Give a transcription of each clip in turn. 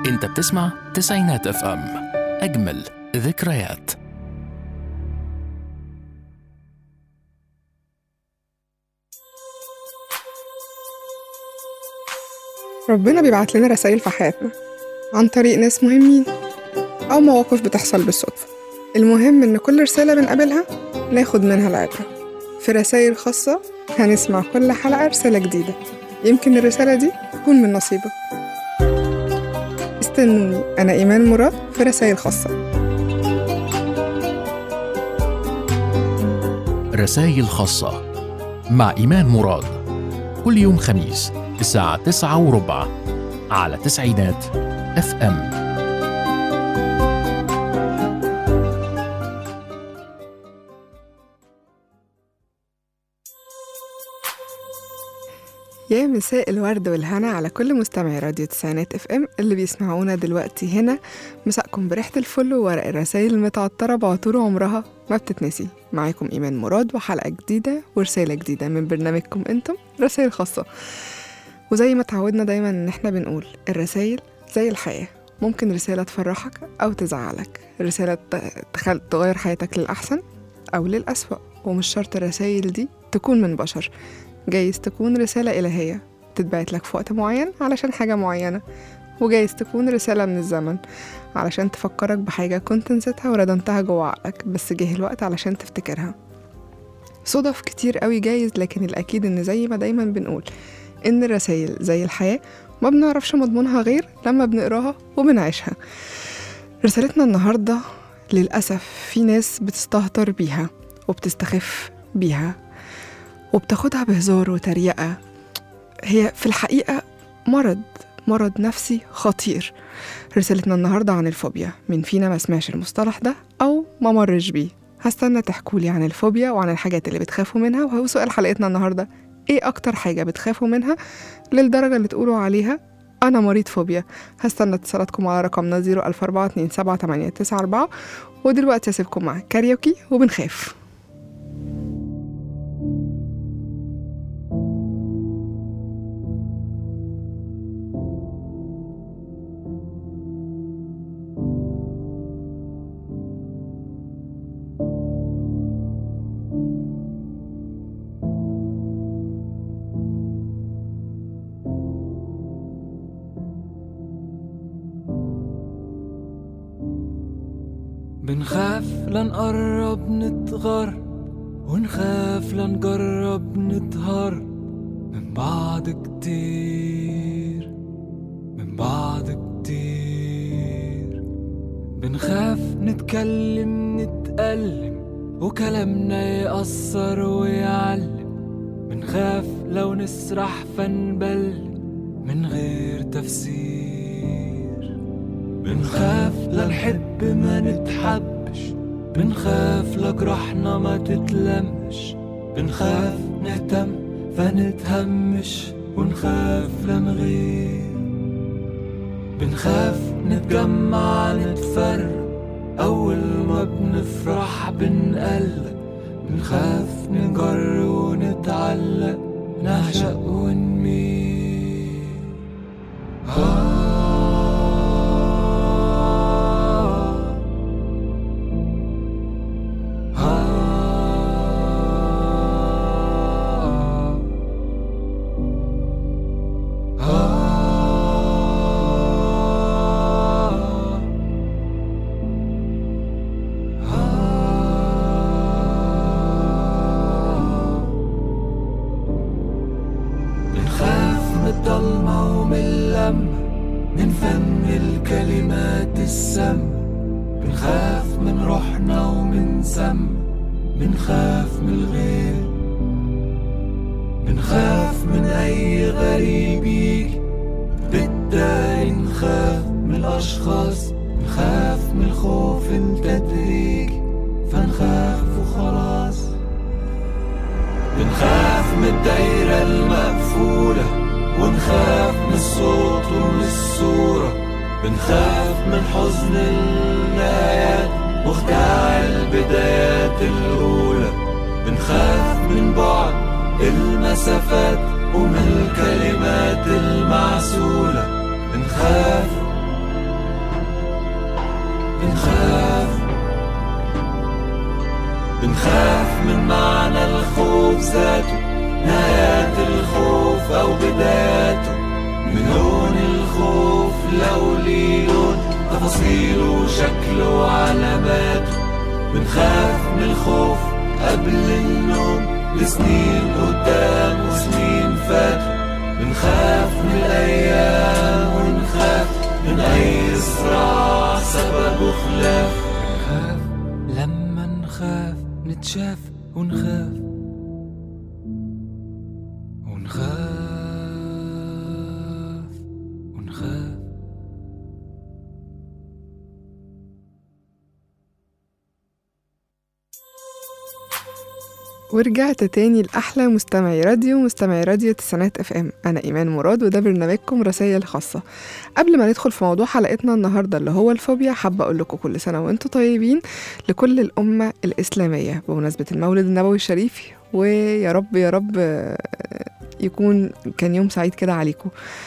انت بتسمع تسعينات اف ام اجمل ذكريات ربنا بيبعت لنا رسائل في حياتنا عن طريق ناس مهمين أو مواقف بتحصل بالصدفة المهم إن كل رسالة بنقابلها ناخد منها العبرة في رسائل خاصة هنسمع كل حلقة رسالة جديدة يمكن الرسالة دي تكون من نصيبك استنوني أنا إيمان مراد في رسائل خاصة رسائل خاصة مع إيمان مراد كل يوم خميس الساعة تسعة وربع على تسعينات اف ام يا مساء الورد والهنا على كل مستمعي راديو تسعينات اف ام اللي بيسمعونا دلوقتي هنا مساءكم بريحة الفل وورق الرسايل المتعطرة بعطور عمرها ما بتتنسي معاكم إيمان مراد وحلقة جديدة ورسالة جديدة من برنامجكم انتم رسائل خاصة وزي ما اتعودنا دايما ان احنا بنقول الرسايل زي الحياة ممكن رسالة تفرحك أو تزعلك رسالة ت- تخل... تغير حياتك للأحسن أو للأسوأ ومش شرط الرسايل دي تكون من بشر جايز تكون رسالة إلهية تتبعت لك في وقت معين علشان حاجة معينة وجايز تكون رسالة من الزمن علشان تفكرك بحاجة كنت نسيتها وردمتها جوه عقلك بس جه الوقت علشان تفتكرها صدف كتير قوي جايز لكن الأكيد إن زي ما دايما بنقول إن الرسايل زي الحياة ما بنعرفش مضمونها غير لما بنقراها وبنعيشها رسالتنا النهاردة للأسف في ناس بتستهتر بيها وبتستخف بيها وبتاخدها بهزار وتريقة هي في الحقيقة مرض مرض نفسي خطير رسالتنا النهاردة عن الفوبيا مين فينا ما سمعش المصطلح ده أو ما مرش بيه هستنى تحكولي عن الفوبيا وعن الحاجات اللي بتخافوا منها وهو سؤال حلقتنا النهاردة ايه أكتر حاجة بتخافوا منها للدرجة اللي تقولوا عليها أنا مريض فوبيا هستنى اتصالاتكم على رقمنا 004278994 ودلوقتي أسيبكم مع كاريوكي وبنخاف بنخاف لنقرب نتغر ونخاف لنجرب نطهر من بعض كتير من بعض كتير بنخاف نتكلم نتألم وكلامنا يأثر ويعلم بنخاف لو نسرح فنبل من غير تفسير بنخاف لنحب ما نتحبش بنخاف لجرحنا ما تتلمش بنخاف نهتم فنتهمش ونخاف لنغير بنخاف نتجمع نتفرق أول ما بنفرح بنقلق بنخاف نجر ونتعلق نعشق ونميل آه بنخاف من الضلمة ومن اللمة من فن الكلمات السم بنخاف من روحنا ومن سم بنخاف من الغير بنخاف من أي غريب يجي بالتالي نخاف من الأشخاص نخاف من الخوف التدريجي فنخاف وخلاص بنخاف من الدايرة المقفولة ونخاف من الصوت ومن الصورة بنخاف من حزن النهايات مخدع البدايات الأولى بنخاف من بعد المسافات ومن الكلمات المعسولة بنخاف بنخاف من معنى الخوف ذاته نهايات الخوف أو بداياته من لون الخوف لو ليه لون تفاصيله وشكله وعلاماته بنخاف من الخوف قبل النوم لسنين قدام وسنين فاتوا بنخاف من الأيام ونخاف من أي صراع سببه خلاف بنخاف لما نخاف نتشاف ونخاف ونخاف ونخاف ورجعت تاني لأحلى مستمعي راديو مستمعي راديو تسعينات اف ام أنا إيمان مراد وده برنامجكم رسائل خاصة قبل ما ندخل في موضوع حلقتنا النهاردة اللي هو الفوبيا حابة أقول لكم كل سنة وأنتم طيبين لكل الأمة الإسلامية بمناسبة المولد النبوي الشريف ويا رب يا رب آه، يكون كان يوم سعيد كده عليكم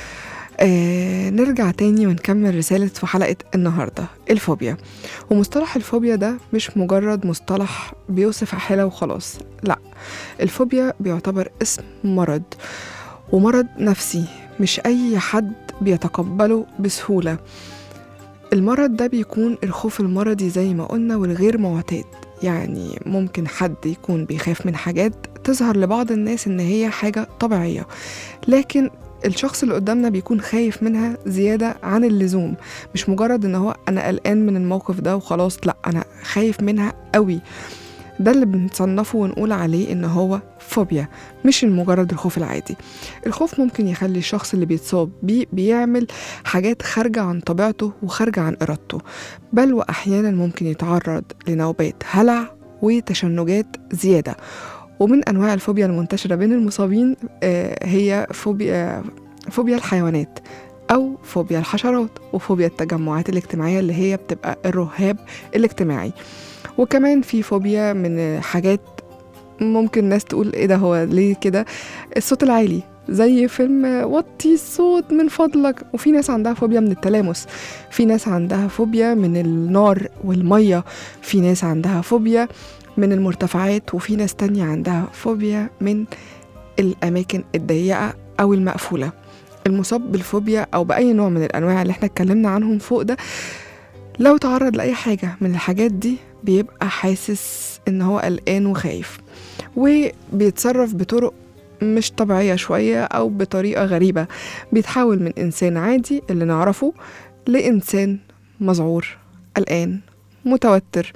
آه نرجع تاني ونكمل رسالة في حلقة النهاردة الفوبيا ومصطلح الفوبيا ده مش مجرد مصطلح بيوصف حالة وخلاص لا الفوبيا بيعتبر اسم مرض ومرض نفسي مش أي حد بيتقبله بسهولة المرض ده بيكون الخوف المرضي زي ما قلنا والغير معتاد يعني ممكن حد يكون بيخاف من حاجات تظهر لبعض الناس إن هي حاجة طبيعية لكن الشخص اللي قدامنا بيكون خايف منها زيادة عن اللزوم مش مجرد ان هو انا قلقان من الموقف ده وخلاص لا انا خايف منها قوي ده اللي بنصنفه ونقول عليه ان هو فوبيا مش مجرد الخوف العادي الخوف ممكن يخلي الشخص اللي بيتصاب بيه بيعمل حاجات خارجة عن طبيعته وخارجة عن إرادته بل وأحيانا ممكن يتعرض لنوبات هلع وتشنجات زيادة ومن أنواع الفوبيا المنتشرة بين المصابين آه، هي فوبيا فوبيا الحيوانات أو فوبيا الحشرات وفوبيا التجمعات الاجتماعية اللي هي بتبقى الرهاب الاجتماعي وكمان في فوبيا من حاجات ممكن ناس تقول ايه ده هو ليه كده الصوت العالي زي فيلم وطي الصوت من فضلك وفي ناس عندها فوبيا من التلامس في ناس عندها فوبيا من النار والمية في ناس عندها فوبيا من المرتفعات وفي ناس تانية عندها فوبيا من الأماكن الضيقة أو المقفولة المصاب بالفوبيا أو بأي نوع من الأنواع اللي احنا اتكلمنا عنهم فوق ده لو تعرض لأي حاجة من الحاجات دي بيبقى حاسس إن هو قلقان وخايف وبيتصرف بطرق مش طبيعية شوية أو بطريقة غريبة بيتحول من إنسان عادي اللي نعرفه لإنسان مذعور قلقان متوتر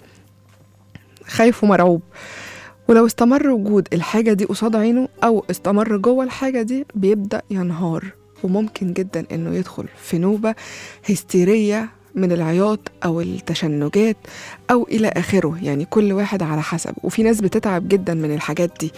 خايف ومرعوب ولو استمر وجود الحاجة دي قصاد عينه أو استمر جوه الحاجة دي بيبدأ ينهار وممكن جدا إنه يدخل في نوبة هستيرية من العياط أو التشنجات أو إلى آخره يعني كل واحد على حسب وفي ناس بتتعب جدا من الحاجات دي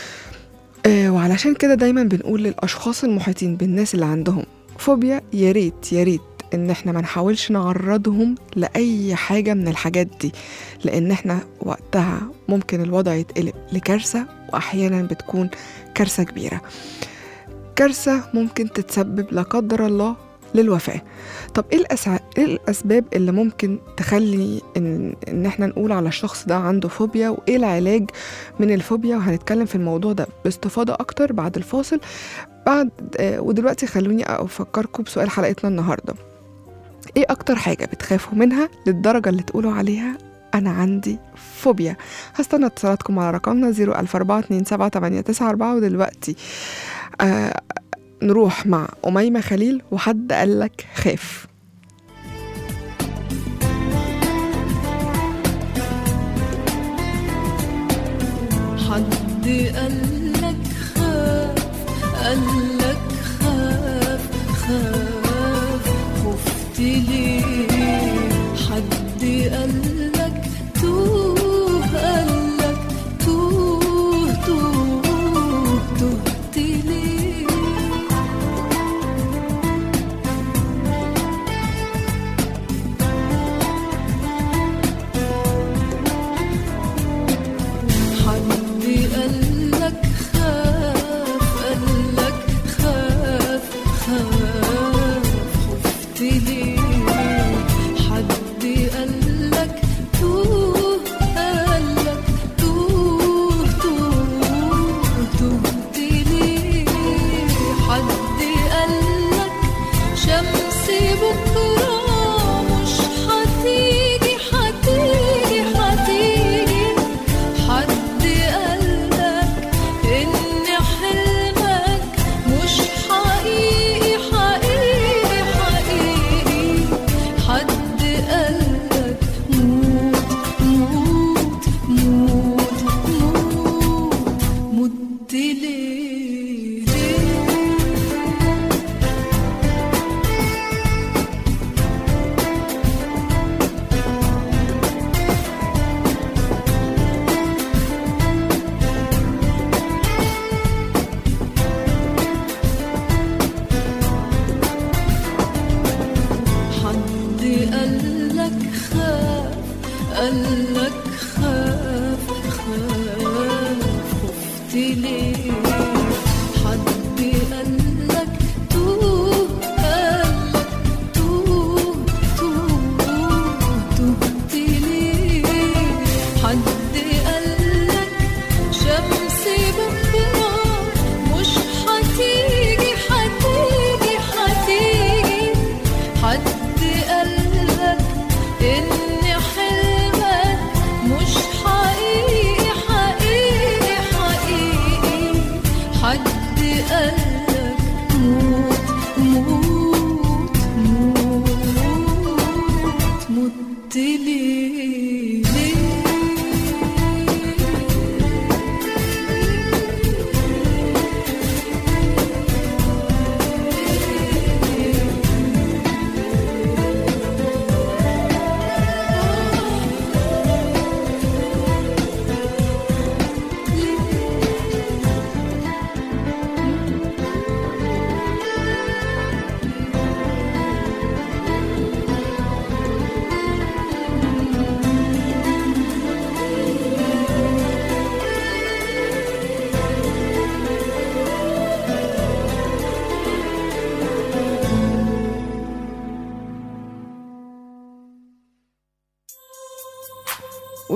آه وعلشان كده دايما بنقول للأشخاص المحيطين بالناس اللي عندهم فوبيا يا ريت يا ريت ان احنا ما نحاولش نعرضهم لاي حاجه من الحاجات دي لان احنا وقتها ممكن الوضع يتقلب لكارثه واحيانا بتكون كارثه كبيره كارثه ممكن تتسبب لا قدر الله للوفاه طب ايه, الأسع... إيه الاسباب اللي ممكن تخلي ان ان احنا نقول على الشخص ده عنده فوبيا وايه العلاج من الفوبيا وهنتكلم في الموضوع ده باستفاضه اكتر بعد الفاصل بعد آه ودلوقتي خلوني افكركم بسؤال حلقتنا النهارده ايه اكتر حاجه بتخافوا منها للدرجه اللي تقولوا عليها انا عندي فوبيا هستنى اتصالاتكم على رقمنا 004278994 ودلوقتي آه نروح مع أميمة خليل وحد قالك خاف حد قالك خاف قالك خاف خاف خفت ليه حد قالك توه قالك توه توه تهت ليه حد قالك خاف قالك خاف خاف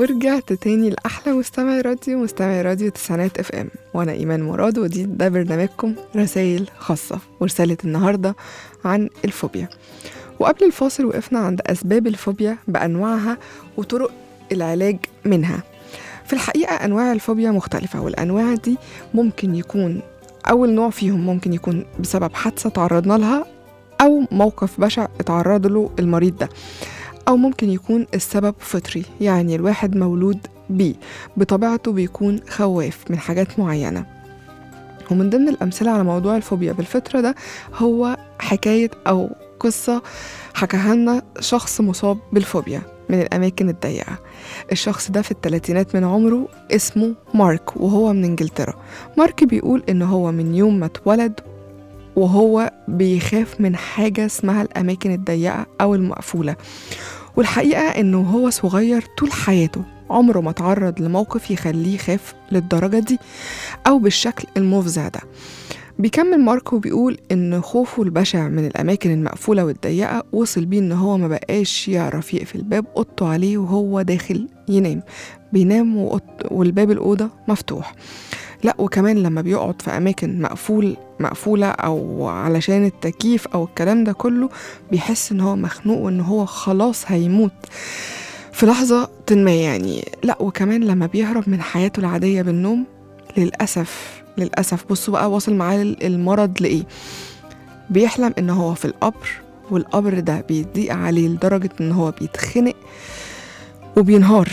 ورجعت تاني لأحلى مستمع راديو مستمع راديو تسعينات اف ام وأنا إيمان مراد ودي ده برنامجكم رسائل خاصة ورسالة النهاردة عن الفوبيا وقبل الفاصل وقفنا عند أسباب الفوبيا بأنواعها وطرق العلاج منها في الحقيقة أنواع الفوبيا مختلفة والأنواع دي ممكن يكون أول نوع فيهم ممكن يكون بسبب حادثة تعرضنا لها أو موقف بشع اتعرض له المريض ده أو ممكن يكون السبب فطري يعني الواحد مولود بيه بطبيعته بيكون خواف من حاجات معينة ومن ضمن الأمثلة على موضوع الفوبيا بالفطرة ده هو حكاية أو قصة حكاها لنا شخص مصاب بالفوبيا من الأماكن الضيقة الشخص ده في الثلاثينات من عمره اسمه مارك وهو من إنجلترا مارك بيقول إن هو من يوم ما اتولد وهو بيخاف من حاجة اسمها الأماكن الضيقة أو المقفولة والحقيقة إنه هو صغير طول حياته عمره ما تعرض لموقف يخليه يخاف للدرجة دي أو بالشكل المفزع ده بيكمل ماركو بيقول إن خوفه البشع من الأماكن المقفولة والضيقة وصل بيه إن هو ما بقاش يعرف يقفل باب أوضته عليه وهو داخل ينام بينام وأوض- والباب الأوضة مفتوح لا وكمان لما بيقعد في أماكن مقفول مقفولة أو علشان التكييف أو الكلام ده كله بيحس إن هو مخنوق وإن هو خلاص هيموت في لحظة ما يعني لا وكمان لما بيهرب من حياته العادية بالنوم للأسف للأسف بصوا بقى واصل معاه المرض لإيه بيحلم إن هو في القبر والقبر ده بيضيق عليه لدرجة إن هو بيتخنق وبينهار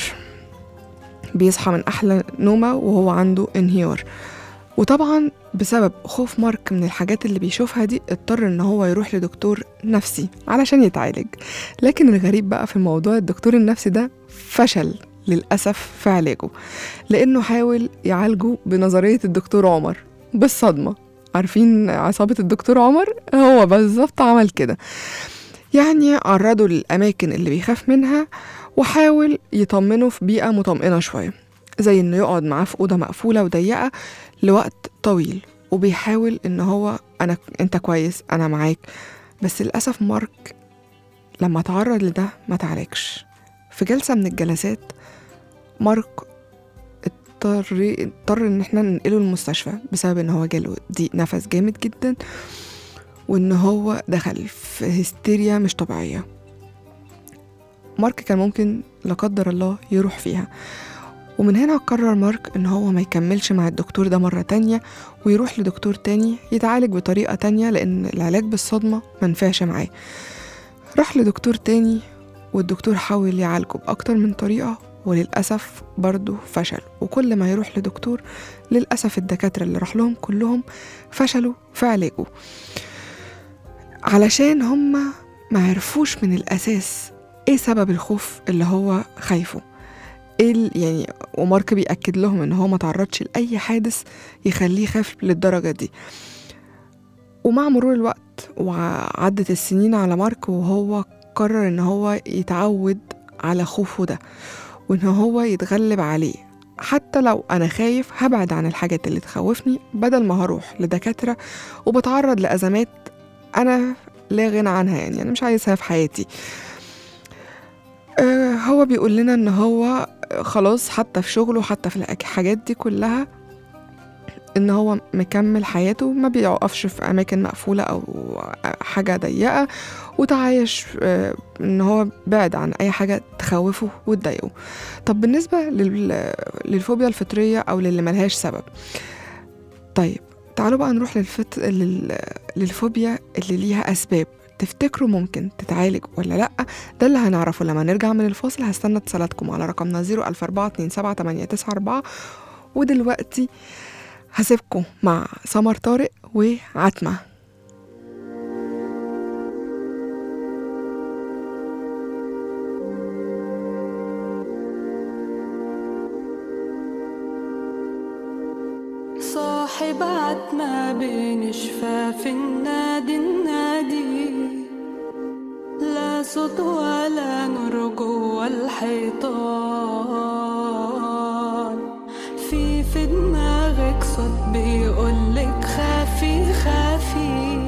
بيصحى من أحلى نومة وهو عنده انهيار وطبعا بسبب خوف مارك من الحاجات اللي بيشوفها دي اضطر ان هو يروح لدكتور نفسي علشان يتعالج لكن الغريب بقى في الموضوع الدكتور النفسي ده فشل للأسف في علاجه لأنه حاول يعالجه بنظرية الدكتور عمر بالصدمة عارفين عصابة الدكتور عمر هو بالظبط عمل كده يعني عرضه للأماكن اللي بيخاف منها وحاول يطمنه في بيئة مطمئنة شوية زي إنه يقعد معاه في أوضة مقفولة وضيقة لوقت طويل وبيحاول إن هو أنا أنت كويس أنا معاك بس للأسف مارك لما تعرض لده ما تعالجش في جلسة من الجلسات مارك اضطر اضطر ان احنا ننقله المستشفى بسبب ان هو جاله ضيق نفس جامد جدا وان هو دخل في هستيريا مش طبيعية مارك كان ممكن لا قدر الله يروح فيها ومن هنا قرر مارك ان هو ما يكملش مع الدكتور ده مرة تانية ويروح لدكتور تاني يتعالج بطريقة تانية لان العلاج بالصدمة منفعش معاه راح لدكتور تاني والدكتور حاول يعالجه بأكتر من طريقة وللأسف برضه فشل وكل ما يروح لدكتور للأسف الدكاترة اللي راح لهم كلهم فشلوا في علاجه علشان هما ما عرفوش من الأساس ايه سبب الخوف اللي هو خايفه ايه ال- يعني ومارك بيأكد لهم ان هو ما تعرضش لأي حادث يخليه يخاف للدرجة دي ومع مرور الوقت وعدت السنين على مارك وهو قرر ان هو يتعود على خوفه ده وان هو يتغلب عليه حتى لو انا خايف هبعد عن الحاجات اللي تخوفني بدل ما هروح لدكاترة وبتعرض لأزمات انا لا غنى عنها يعني انا مش عايزها في حياتي آه، هو بيقول لنا ان هو خلاص حتى في شغله حتى في الحاجات دي كلها ان هو مكمل حياته ما بيقفش في اماكن مقفوله او حاجه ضيقه وتعايش آه، ان هو بعد عن اي حاجه تخوفه وتضايقه طب بالنسبه لل- للفوبيا الفطريه او للي ملهاش سبب طيب تعالوا بقى نروح للفت... لل... للفوبيا اللي ليها اسباب تفتكروا ممكن تتعالج ولا لا ده اللي هنعرفه لما نرجع من الفاصل هستنى اتصالاتكم على رقمنا 004278994 ودلوقتي هسيبكم مع سمر طارق وعتمة صاحب عتمة بين شفاف النادي النادي لا صوت ولا نور جوا الحيطان في في دماغك صوت بيقولك خافي خافي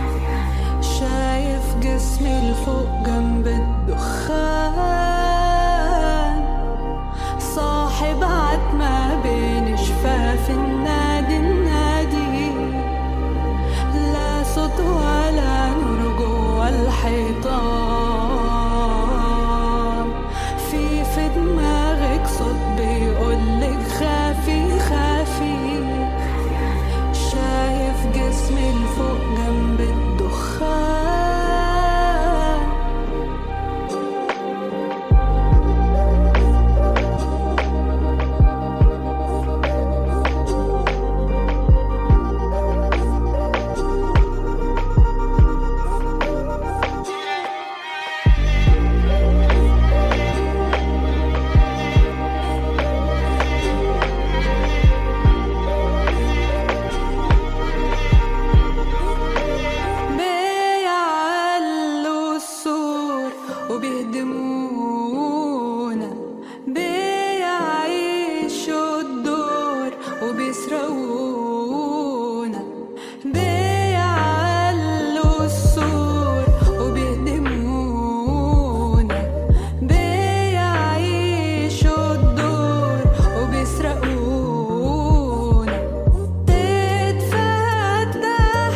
شايف جسمي لفوق جنب الدخان الحيطان في في دماغك صوت بيقولك خافي خافي شايف جسمي لفوق جنب الدخان بيعلوا السور وبيهدمونا بيعيشوا الدور وبيسرقونا بيعلوا السور وبيهدمونا بيعيشوا الدور وبيسرقونا تتفتح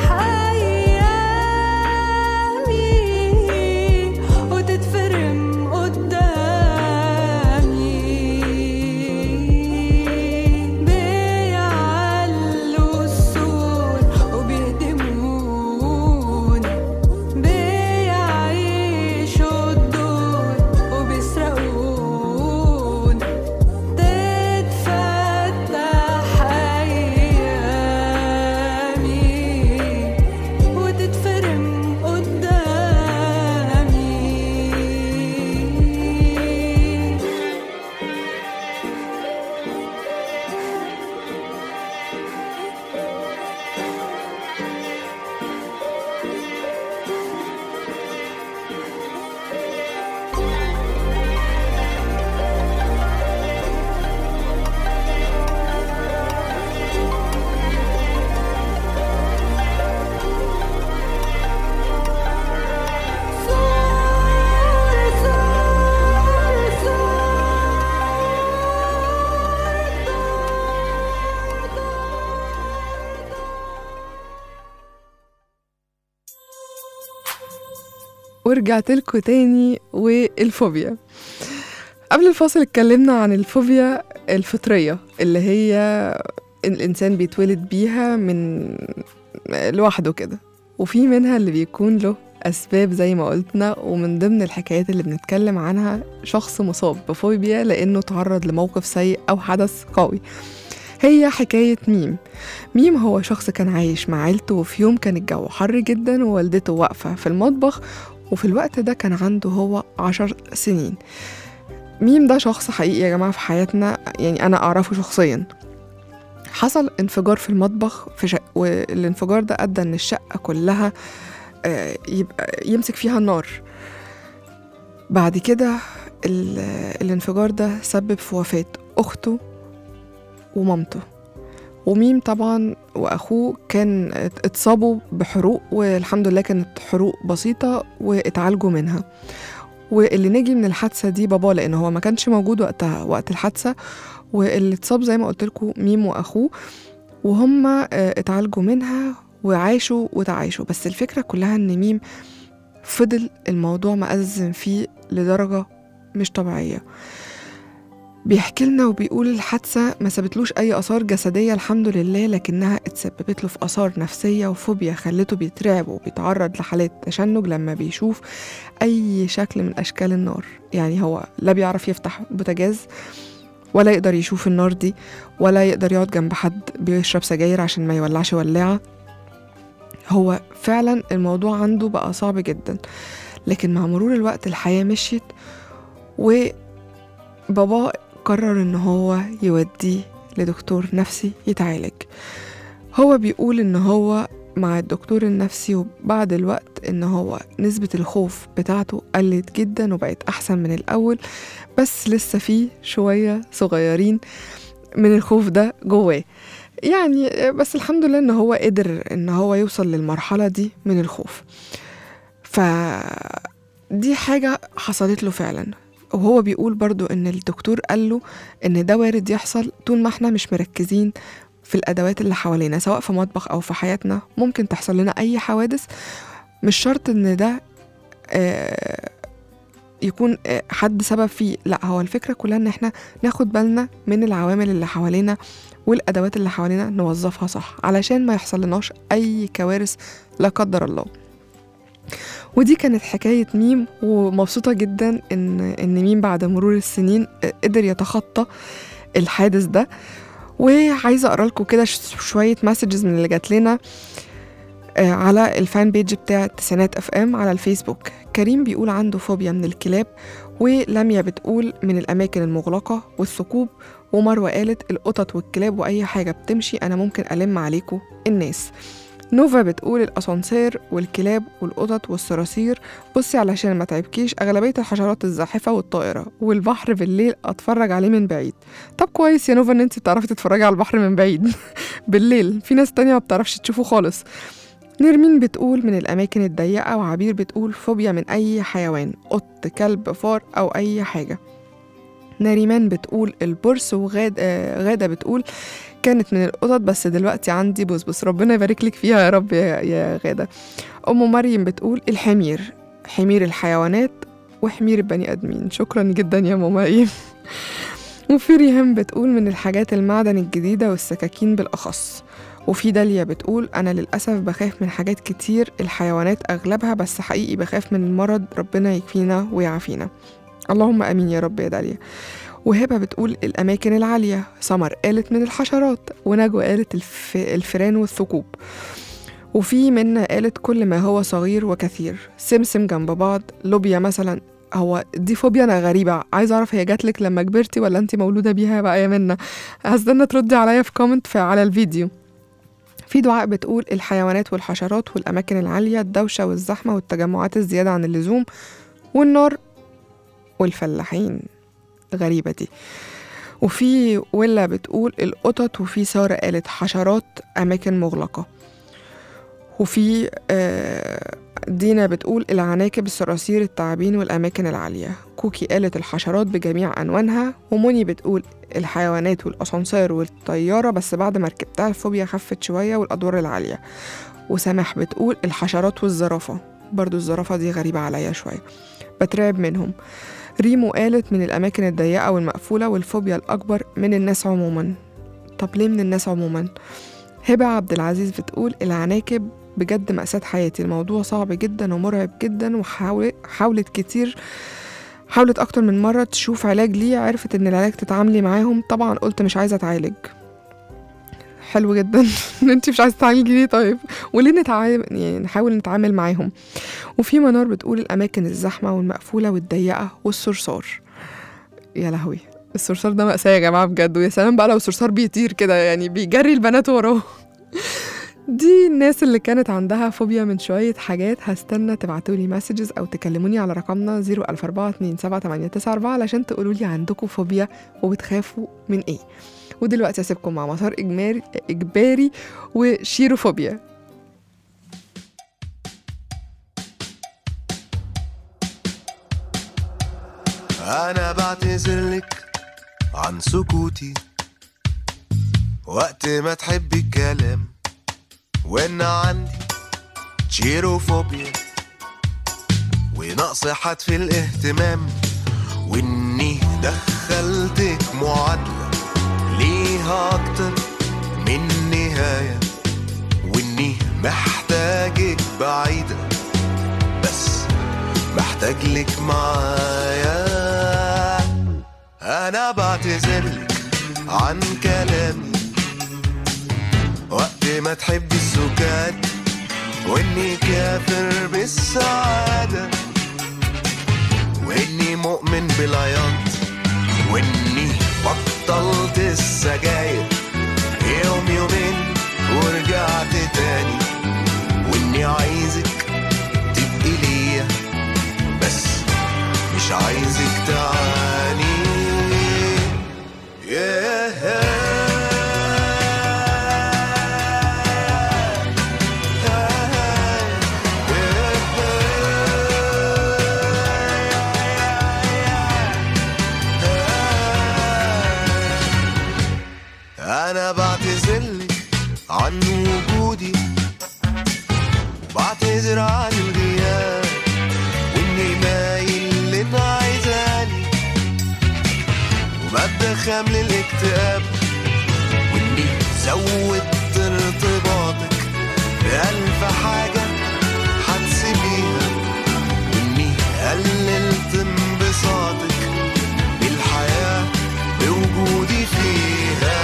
أيامي وتتفرم قدامي بيعلوا السور وبيهدمونا بيعيشوا الدور وبيسرقونا تتفتح أيامي وتتفرم قدامي صار صار ورجعت لكم تاني والفوبيا قبل الفاصل اتكلمنا عن الفوبيا الفطرية اللي هي الإنسان بيتولد بيها من لوحده كده وفي منها اللي بيكون له أسباب زي ما قلتنا ومن ضمن الحكايات اللي بنتكلم عنها شخص مصاب بفوبيا لأنه تعرض لموقف سيء أو حدث قوي هي حكاية ميم ميم هو شخص كان عايش مع عيلته وفي يوم كان الجو حر جدا ووالدته واقفة في المطبخ وفي الوقت ده كان عنده هو عشر سنين ميم ده شخص حقيقي يا جماعة في حياتنا يعني أنا أعرفه شخصيا حصل انفجار في المطبخ في شق والانفجار ده أدى إن الشقة كلها آه، يبقى يمسك فيها النار بعد كده ال- الانفجار ده سبب في وفاة أخته ومامته وميم طبعا واخوه كان ات- اتصابوا بحروق والحمد لله كانت حروق بسيطه واتعالجوا منها واللي نجي من الحادثه دي بابا لان هو ما كانش موجود وقتها وقت الحادثه واللي اتصاب زي ما قلت لكم ميم واخوه وهم آه، اتعالجوا منها وعاشوا وتعايشوا بس الفكره كلها ان ميم فضل الموضوع مأزم فيه لدرجه مش طبيعيه بيحكي لنا وبيقول الحادثة ما سابتلوش أي آثار جسدية الحمد لله لكنها اتسببت له في آثار نفسية وفوبيا خلته بيترعب وبيتعرض لحالات تشنج لما بيشوف أي شكل من أشكال النار يعني هو لا بيعرف يفتح بوتاجاز ولا يقدر يشوف النار دي ولا يقدر يقعد جنب حد بيشرب سجاير عشان ما يولعش ولاعة هو فعلا الموضوع عنده بقى صعب جدا لكن مع مرور الوقت الحياة مشيت وبابا قرر ان هو يوديه لدكتور نفسي يتعالج هو بيقول ان هو مع الدكتور النفسي وبعد الوقت ان هو نسبة الخوف بتاعته قلت جدا وبقت احسن من الاول بس لسه فيه شوية صغيرين من الخوف ده جواه يعني بس الحمد لله ان هو قدر ان هو يوصل للمرحلة دي من الخوف ف دي حاجة حصلت له فعلا وهو بيقول برضو ان الدكتور قال له ان ده وارد يحصل طول ما احنا مش مركزين في الادوات اللي حوالينا سواء في مطبخ او في حياتنا ممكن تحصل لنا اي حوادث مش شرط ان ده آه، يكون آه، حد سبب فيه لا هو الفكرة كلها ان احنا ناخد بالنا من العوامل اللي حوالينا والادوات اللي حوالينا نوظفها صح علشان ما يحصل لناش اي كوارث لا قدر الله ودي كانت حكاية ميم ومبسوطة جدا إن إن ميم بعد مرور السنين قدر يتخطى الحادث ده وعايزة أقرأ لكم كده ش- شوية مسجز من اللي جات لنا آه، على الفان بيج بتاع تسعينات اف ام على الفيسبوك كريم بيقول عنده فوبيا من الكلاب ولميا بتقول من الأماكن المغلقة والثقوب ومروة قالت القطط والكلاب وأي حاجة بتمشي أنا ممكن ألم عليكم الناس نوفا بتقول الأسانسير والكلاب والقطط والصراصير بصي علشان ما تعبكيش أغلبية الحشرات الزاحفة والطائرة والبحر بالليل أتفرج عليه من بعيد طب كويس يا نوفا إن أنت بتعرفي تتفرجي على البحر من بعيد بالليل في ناس تانية ما بتعرفش تشوفه خالص نرمين بتقول من الأماكن الضيقة وعبير بتقول فوبيا من أي حيوان قط كلب فار أو أي حاجة ناريمان بتقول البرص وغاد آه، غادة بتقول كانت من القطط بس دلوقتي عندي بسبس ربنا يبارك لك فيها يا رب يا, يا غادة أم مريم بتقول الحمير حمير الحيوانات وحمير البني آدمين شكرا جدا يا أم مريم وفي ريهام بتقول من الحاجات المعدن الجديدة والسكاكين بالأخص وفي داليا بتقول أنا للأسف بخاف من حاجات كتير الحيوانات أغلبها بس حقيقي بخاف من المرض ربنا يكفينا ويعافينا اللهم أمين يا رب يا داليا وهبة بتقول الأماكن العالية سمر قالت من الحشرات ونجوى قالت الف... الفيران والثقوب وفي منا قالت كل ما هو صغير وكثير سمسم جنب بعض لوبيا مثلا هو دي فوبيا انا غريبه عايزه اعرف هي جاتلك لما كبرتي ولا انت مولوده بيها بقى يا منا هستنى تردي عليا في كومنت في على الفيديو في دعاء بتقول الحيوانات والحشرات والأماكن العالية الدوشة والزحمة والتجمعات الزيادة عن اللزوم والنار والفلاحين غريبة دي وفي ويلا بتقول القطط وفي سارة قالت حشرات أماكن مغلقة وفي آه، دينا بتقول العناكب الصراصير التعابين والأماكن العالية كوكي قالت الحشرات بجميع أنواعها وموني بتقول الحيوانات والأسانسير والطيارة بس بعد ما ركبتها الفوبيا خفت شوية والأدوار العالية وسماح بتقول الحشرات والزرافة برضو الزرافة دي غريبة عليا شوية بترعب منهم ريمو قالت من الأماكن الضيقة والمقفولة والفوبيا الأكبر من الناس عموما طب ليه من الناس عموما؟ هبة عبد العزيز بتقول العناكب بجد مأساة حياتي الموضوع صعب جدا ومرعب جدا وحاولت حاولت كتير حاولت أكتر من مرة تشوف علاج ليه عرفت إن العلاج تتعاملي معاهم طبعا قلت مش عايزة أتعالج حلو جدا ان انت مش عايزه تعالجي ليه طيب وليه نتعامل يعني نحاول نتعامل معاهم وفي منار بتقول الاماكن الزحمه والمقفوله والضيقه والصرصار يا لهوي الصرصار ده مأساة يا جماعة بجد ويا سلام بقى لو الصرصار بيطير كده يعني بيجري البنات وراه دي الناس اللي كانت عندها فوبيا من شوية حاجات هستنى تبعتولي مسجز أو تكلموني على رقمنا 004278994 علشان تقولولي عندكم فوبيا وبتخافوا من إيه ودلوقتي هسيبكم مع مسار إجماري إجباري وشيروفوبيا أنا بعتذرلك عن سكوتي وقت ما تحبي الكلام وإن عندي تشيروفوبيا ونقص حد في الاهتمام وإني دخلتك معادلة ليها أكتر من نهاية وإني محتاجك بعيدة بس محتاج لك معايا انا بعتذرلك عن كلامي وقت ما تحبي السكات واني كافر بالسعادة واني مؤمن بالعياط واني بطلت السجاير يوم يومين ورجعت تاني واني عايزك تبقي ليا بس مش عايزك تعاني أنا بعتذرلك عن وجودي وبعتذر عن الغياب خام للاكتئاب واني زودت ارتباطك بألف حاجة هتسيبيها واني قللت انبساطك بالحياة بوجودي فيها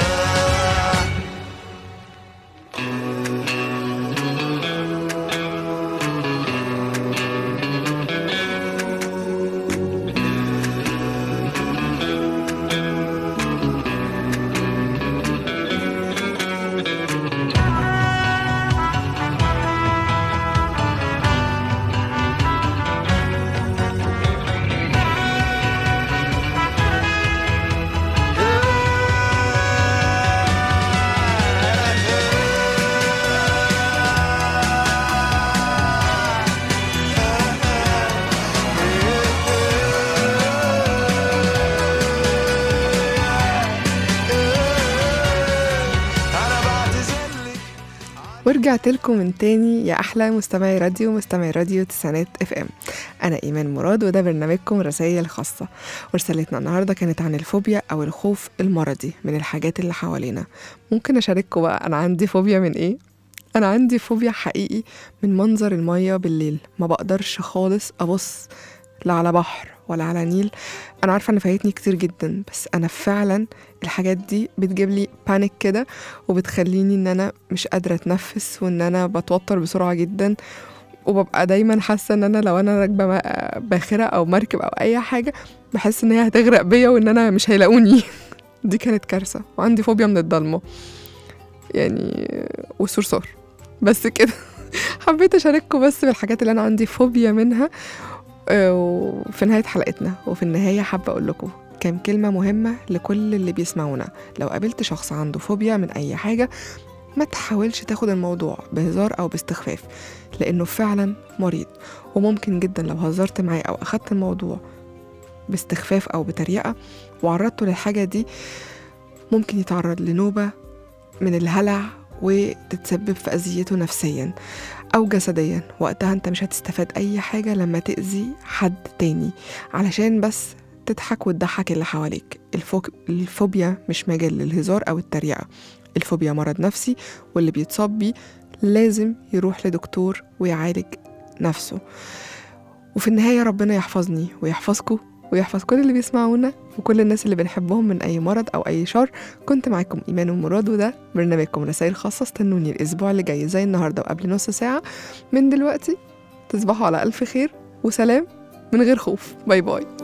أنا بعتذرلك ورجعت لكم من تاني يا احلى مستمعي راديو مستمعي راديو تسعينات اف ام انا ايمان مراد وده برنامجكم رسائل خاصه ورسالتنا النهارده كانت عن الفوبيا او الخوف المرضي من الحاجات اللي حوالينا ممكن اشارككم بقى انا عندي فوبيا من ايه انا عندي فوبيا حقيقي من منظر الميه بالليل ما بقدرش خالص ابص لا على بحر ولا على نيل انا عارفه ان فايتني كتير جدا بس انا فعلا الحاجات دي بتجيب لي بانيك كده وبتخليني ان انا مش قادره اتنفس وان انا بتوتر بسرعه جدا وببقى دايما حاسه ان انا لو انا راكبه م- باخره او مركب او اي حاجه بحس ان هي هتغرق بيا وان انا مش هيلاقوني دي كانت كارثه وعندي فوبيا من الضلمه يعني والصرصار بس كده حبيت اشارككم بس بالحاجات اللي انا عندي فوبيا منها آه، وفي نهايه حلقتنا وفي النهايه حابه اقول لكم كام كلمه مهمه لكل اللي بيسمعونا لو قابلت شخص عنده فوبيا من اي حاجه ما تحاولش تاخد الموضوع بهزار او باستخفاف لانه فعلا مريض وممكن جدا لو هزرت معاه او اخدت الموضوع باستخفاف او بتريقه وعرضته للحاجه دي ممكن يتعرض لنوبه من الهلع وتتسبب في اذيته نفسيا او جسديا وقتها انت مش هتستفاد اي حاجه لما تاذي حد تاني علشان بس تضحك وتضحك اللي حواليك الفوك... الفوبيا مش مجال للهزار او التريقه الفوبيا مرض نفسي واللي بيتصاب بيه لازم يروح لدكتور ويعالج نفسه وفي النهاية ربنا يحفظني ويحفظكم ويحفظ كل اللي بيسمعونا وكل الناس اللي بنحبهم من أي مرض أو أي شر كنت معاكم إيمان ومراد وده برنامجكم رسائل خاصة استنوني الأسبوع اللي جاي زي النهاردة وقبل نص ساعة من دلوقتي تصبحوا على ألف خير وسلام من غير خوف باي باي